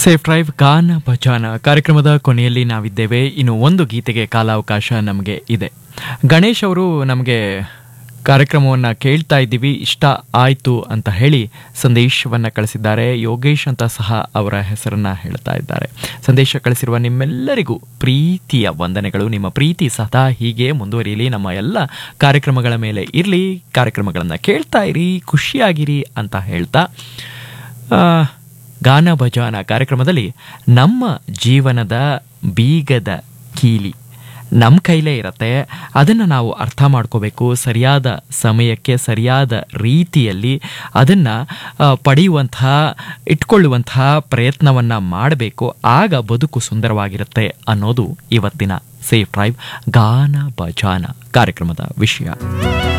safe drive ಗಾನ ಭಜಾನ ಕಾರ್ಯಕ್ರಮದ ಕೊನೆಯಲ್ಲಿ ನಾವಿದ್ದೇವೆ ಇನ್ನು ಒಂದು ಗೀತೆಗೆ ಕಾಲಾವಕಾಶ ನಮಗೆ ಇದೆ ಗಣೇಶ್ ಅವರು ನಮಗೆ ಕಾರ್ಯಕ್ರಮವನ್ನು ಕೇಳ್ತಾ ಇದ್ದೀವಿ ಇಷ್ಟ ಆಯಿತು ಅಂತ ಹೇಳಿ ಸಂದೇಶವನ್ನು ಕಳಿಸಿದ್ದಾರೆ ಯೋಗೇಶ್ ಅಂತ ಸಹ ಅವರ ಹೆಸರನ್ನ ಹೇಳ್ತಾ ಇದ್ದಾರೆ ಸಂದೇಶ ಕಳಿಸಿರುವ ನಿಮ್ಮೆಲ್ಲರಿಗೂ ಪ್ರೀತಿಯ ವಂದನೆಗಳು ನಿಮ್ಮ ಪ್ರೀತಿ ಸದಾ ಹೀಗೆ ಮುಂದುವರಿಯಲಿ ನಮ್ಮ ಎಲ್ಲ ಕಾರ್ಯಕ್ರಮಗಳ ಮೇಲೆ ಇರಲಿ ಕಾರ್ಯಕ್ರಮಗಳನ್ನು ಕೇಳ್ತಾ ಇರಿ ಖುಷಿಯಾಗಿರಿ ಅಂತ ಹೇಳ್ತಾ ಆ, ಗಾನ ಭಜಾನ ಕಾರ್ಯಕ್ರಮದಲ್ಲಿ ನಮ್ಮ ಜೀವನದ ಬೀಗದ ಕೀಲಿ ನಮ್ಮ ಕೈಲೇ ಇರತ್ತೆ ಅದನ್ನು ನಾವು ಅರ್ಥ ಮಾಡ್ಕೋಬೇಕು ಸರಿಯಾದ ಸಮಯಕ್ಕೆ ಸರಿಯಾದ ರೀತಿಯಲ್ಲಿ ಅದನ್ನು ಪಡೆಯುವಂತಹ ಇಟ್ಕೊಳ್ಳುವಂತಹ ಪ್ರಯತ್ನವನ್ನು ಮಾಡಬೇಕು ಆಗ ಬದುಕು ಸುಂದರವಾಗಿರುತ್ತೆ ಅನ್ನೋದು ಇವತ್ತಿನ ಸೇಫ್ ಡ್ರೈವ್ ಗಾನ ಭಜಾನ ಕಾರ್ಯಕ್ರಮದ ವಿಷಯ